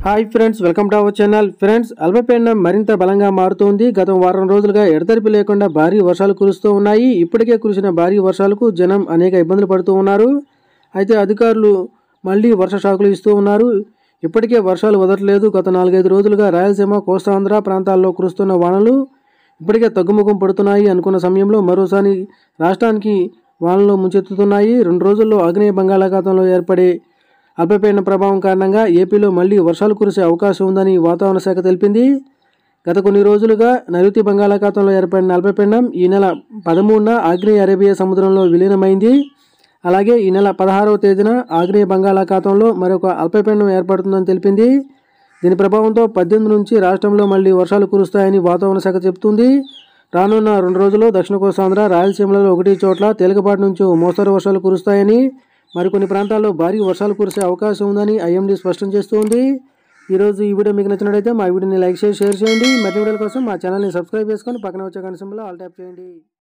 hi friends welcome to our channel friends అల్పపీడనం మరింత బలంగా మారుతోంది గత వారం రోజులుగా ఎడతెరిపి లేకుండా భారీ వర్షాలు కురుస్తూ ఉన్నాయి ఇప్పటికే కురిసిన భారీ వర్షాలకు జనం అనేక ఇబ్బందులు పడుతూ ఉన్నారు అయితే అధికారులు మళ్ళీ వర్ష షాకులు ఇస్తూ ఉన్నారు ఇప్పటికే వర్షాలు వదలట్లేదు గత నాలుగైదు రోజులుగా రాయలసీమ కోస్తాంధ్ర ప్రాంతాల్లో కురుస్తున్న వానలు ఇప్పటికే తగ్గుముఖం పడుతున్నాయి అనుకున్న సమయంలో మరోసారి రాష్ట్రానికి వానలు ముంచెత్తుతున్నాయి రెండు రోజుల్లో ఆగ్నేయ బంగాళాఖాతంలో ఏర్పడే అల్పపీడన ప్రభావం కారణంగా ఏపీలో మళ్లీ వర్షాలు కురిసే అవకాశం ఉందని వాతావరణ శాఖ తెలిపింది గత కొన్ని రోజులుగా నైరుతి బంగాళాఖాతంలో ఏర్పడిన అల్పపీడనం ఈ నెల పదమూడున ఆగ్నేయ అరేబియా సముద్రంలో విలీనమైంది అలాగే ఈ నెల పదహారవ తేదీన ఆగ్నేయ బంగాళాఖాతంలో మరొక అల్పపీడనం ఏర్పడుతుందని తెలిపింది దీని ప్రభావంతో పద్దెనిమిది నుంచి రాష్ట్రంలో మళ్లీ వర్షాలు కురుస్తాయని వాతావరణ శాఖ చెబుతుంది రానున్న రెండు రోజుల్లో దక్షిణ కోస్తాంధ్ర రాయలసీమలలో ఒకటి చోట్ల తేలికపాటి నుంచి ఓ మోస్తరు వర్షాలు కురుస్తాయని మరికొన్ని ప్రాంతాల్లో భారీ వర్షాలు కురిసే అవకాశం ఉందని ఐఎండీ స్పష్టం చేస్తోంది ఈరోజు ఈ వీడియో మీకు నచ్చినట్లయితే మా వీడియోని లైక్ చేసి షేర్ చేయండి మరిన్ని వీడియోల కోసం మా ఛానల్ని సబ్స్క్రైబ్ చేసుకొని పక్కన వచ్చే కనసంలో ఆల్ ట్యాప్ చేయండి